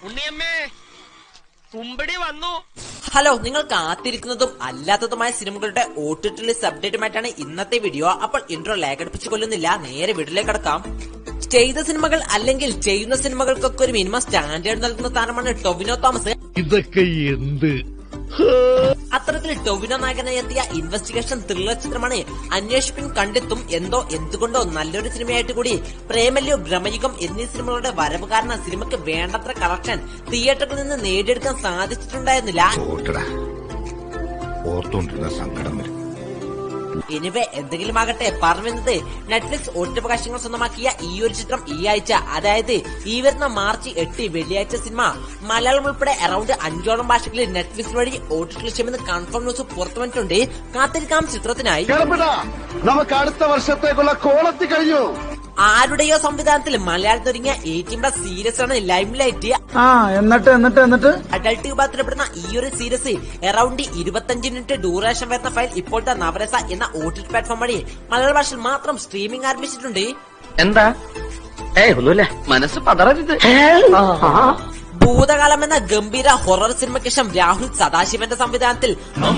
ഉണ്ണിയമ്മേ കുമ്പടി വന്നു ഹലോ നിങ്ങൾ കാത്തിരിക്കുന്നതും അല്ലാത്തതുമായ സിനിമകളുടെ ഓട്ടിട്ടുള്ള അപ്ഡേറ്റുമായിട്ടാണ് ഇന്നത്തെ വീഡിയോ അപ്പോൾ ഇൻട്രോ ലാഗ് അടുപ്പിച്ച് കൊല്ലുന്നില്ല നേരെ വീട്ടിലേക്ക് കടക്കാം ചെയ്ത സിനിമകൾ അല്ലെങ്കിൽ ചെയ്യുന്ന സിനിമകൾക്കൊക്കെ ഒരു മിനിമം സ്റ്റാൻഡേർഡ് നൽകുന്ന താരമാണ് ടൊവിനോ തോമസ് ഇതൊക്കെ എന്ത് അത്തരത്തിൽ ടൊവിനോ നായകനായി എത്തിയ ഇൻവെസ്റ്റിഗേഷൻ ത്രില്ലർ ചിത്രമാണ് അന്വേഷിപ്പിൻ കണ്ടെത്തും എന്തോ എന്തുകൊണ്ടോ നല്ലൊരു സിനിമയായിട്ട് കൂടി പ്രേമല്യോ ഭ്രമയുഗം എന്നീ സിനിമകളുടെ വരവ് കാരണം സിനിമയ്ക്ക് വേണ്ടത്ര കളക്ഷൻ തിയേറ്ററിൽ നിന്ന് നേടിയെടുക്കാൻ സാധിച്ചിട്ടുണ്ടായിരുന്നില്ല ഓട്ടടാ ഓർത്തോണ്ടിരുന്ന സങ്കടം വരും എനിവേ എന്തെങ്കിലും ആകട്ടെ പറഞ്ഞത് നെറ്റ്ഫ്ലിക്സ് ഒറ്റവകാശങ്ങൾ സ്വന്തമാക്കിയ ഈ ഒരു ചിത്രം ഈ ആഴ്ച അതായത് ഈ വരുന്ന മാർച്ച് എട്ട് വെള്ളിയാഴ്ച സിനിമ മലയാളം ഉൾപ്പെടെ അറൌണ്ട് അഞ്ചോളം ഭാഷകളിൽ നെറ്റ്ഫ്ലിക്സ് വഴി ഓട്ടിട്ട് ലക്ഷ്യമെന്ന് കൺഫേം ന്യൂസ് പുറത്തു വന്നിട്ടുണ്ട് കാത്തിരിക്കാം ചിത്രത്തിനായി കിളപ്പിട നമുക്ക് അടുത്ത വർഷത്തേക്കുള്ള കോളത്തി കഴിഞ്ഞു ആരുടെയോ സംവിധാനത്തിൽ മലയാളത്തിൽ ഒരുങ്ങിയ എയ്റ്റീൻ പ്ലസ് സീരീസ് ആണ് ലൈം ലൈറ്റ് ആ എന്നിട്ട് എന്നിട്ട് എന്നിട്ട് അഡൾട്ട് വിഭാഗത്തിൽപ്പെടുന്ന ഈ ഒരു സീരീസ് അറൌണ്ട് ഇരുപത്തഞ്ച് മിനിറ്റ് ഡ്യൂറേഷൻ വരുന്ന ഫയൽ ഇപ്പോഴത്തെ നവരസ എന്ന ഒ ടി പ്ലാറ്റ്ഫോം വഴി മലയാള ഭാഷയിൽ മാത്രം സ്ട്രീമിംഗ് ആരംഭിച്ചിട്ടുണ്ട് എന്താ ഏയ് ഒന്നുമില്ല മനസ്സ് പതറരുത് ഭൂതകാലം എന്ന ഗംഭീര ഹൊറർ സിനിമയ്ക്ക് ശേഷം രാഹുൽ സദാശിവന്റെ സംവിധാനത്തിൽ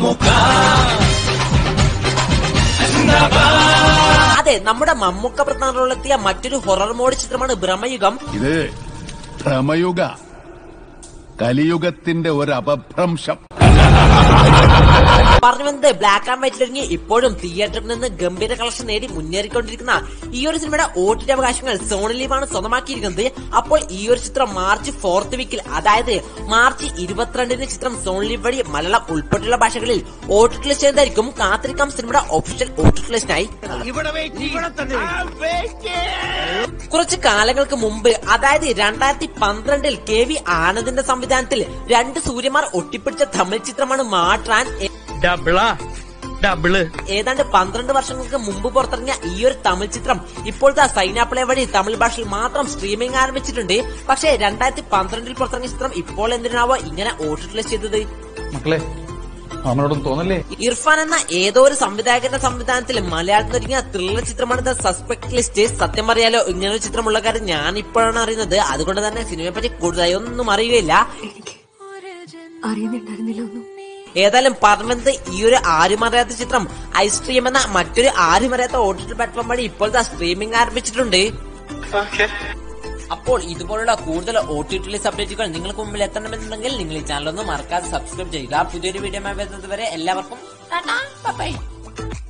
അതെ നമ്മുടെ മമ്മൂക്ക പ്രധാന റോളിലെത്തിയ മറ്റൊരു ഹൊറർ മോഡ് ചിത്രമാണ് ഭ്രമയുഗം ഇത് ഭ്രമയുഗ കലിയുഗത്തിന്റെ ഒരു അപഭ്രംശം പറഞ്ഞു വന്നത് ബ്ലാക്ക് ആൻഡ് വൈറ്റിലിറങ്ങി ഇപ്പോഴും തിയേറ്ററിൽ നിന്ന് ഗംഭീര കളക്ഷൻ നേടി മുന്നേറിക്കൊണ്ടിരിക്കുന്ന ഈ ഒരു സിനിമയുടെ ഓട്ടിന്റെ അവകാശങ്ങൾ സോണി ലീവാണ് സ്വന്തമാക്കിയിരിക്കുന്നത് അപ്പോൾ ഈ ഒരു ചിത്രം മാർച്ച് ഫോർത്ത് വീക്കിൽ അതായത് മാർച്ച് ഇരുപത്തിരണ്ടിന് ചിത്രം സോണി ലീവ് വഴി മലയാളം ഉൾപ്പെടെയുള്ള ഭാഷകളിൽ ഓട്ടിട്ട് ലിസ്റ്റ് ചെയ്തായിരിക്കും കാത്തിരിക്കാം സിനിമയുടെ ഒഫീഷ്യൽ ഓട്ടിട്ട് ലിസ്റ്റിനായി കുറച്ച് കാലങ്ങൾക്ക് മുമ്പ് അതായത് രണ്ടായിരത്തി പന്ത്രണ്ടിൽ കെ വി ആനന്ദിന്റെ സംവിധാനത്തിൽ രണ്ട് സൂര്യമാർ ഒട്ടിപ്പിടിച്ച തമിഴ് ചിത്രമാണ് മാട്രാൻ എ- ഡബിളാ ഡബിള് ഏതാണ്ട് പന്ത്രണ്ട് വർഷങ്ങൾക്ക് മുമ്പ് പുറത്തിറങ്ങിയ ഈ ഒരു തമിഴ് ചിത്രം ഇപ്പോഴത്തെ സൈനാപ്പിളെ വഴി തമിഴ് ഭാഷയിൽ മാത്രം സ്ട്രീമിംഗ് ആരംഭിച്ചിട്ടുണ്ട് പക്ഷേ രണ്ടായിരത്തി പന്ത്രണ്ടിൽ പുറത്തിറങ്ങിയ ചിത്രം ഇപ്പോൾ എന്തിനാവോ ഇങ്ങനെ ഓട്ടിട്ട് ചെയ്തത് മക്കളെ അവനോടൊന്നും തോന്നല്ലേ ഇർഫാൻ എന്ന ഏതോ ഒരു സംവിധായകന്റെ സംവിധാനത്തിൽ മലയാളത്തിൽ ഒരുങ്ങിയ ത്രില്ലർ ചിത്രമാണ് ദ സസ്പെക്ട് ലിസ്റ്റ് സത്യം പറയാലോ ഇങ്ങനെ ഒരു ചിത്രമുള്ള കാര്യം ഞാൻ ഇപ്പോഴാണ് അറിയുന്നത് അതുകൊണ്ട് തന്നെ സിനിമയെ പറ്റി കൂടുതലായി ഒന്നും അറിയുകയില്ല അറിയുന്നുണ്ടായിരുന്നില്ല ഒന്നും ഏതായാലും പറഞ്ഞത് ഈ ഒരു ആരും അറിയാത്ത ചിത്രം ഐസ്ട്രീം എന്ന മറ്റൊരു ആരും അറിയാത്ത ഒ ടി ടി പ്ലാറ്റ്ഫോം വഴി ഇപ്പോഴത്തെ സ്ട്രീമിംഗ് ആരംഭിച്ചിട്ടുണ്ട് അപ്പോൾ ഇതുപോലുള്ള കൂടുതൽ ഒ ടി ടി അപ്ഡേറ്റുകൾ നിങ്ങൾക്ക് മുമ്പിൽ എത്തണമെന്നുണ്ടെങ്കിൽ നിങ്ങൾ ഈ ചാനൽ ഒന്ന് മറക്കാതെ സബ്സ്ക്രൈബ് ചെയ്യുക പുതിയൊരു വീഡിയോ വരുന്നത് വരെ എല്ലാവർക്കും ടാറ്റാ, ബൈ ബൈ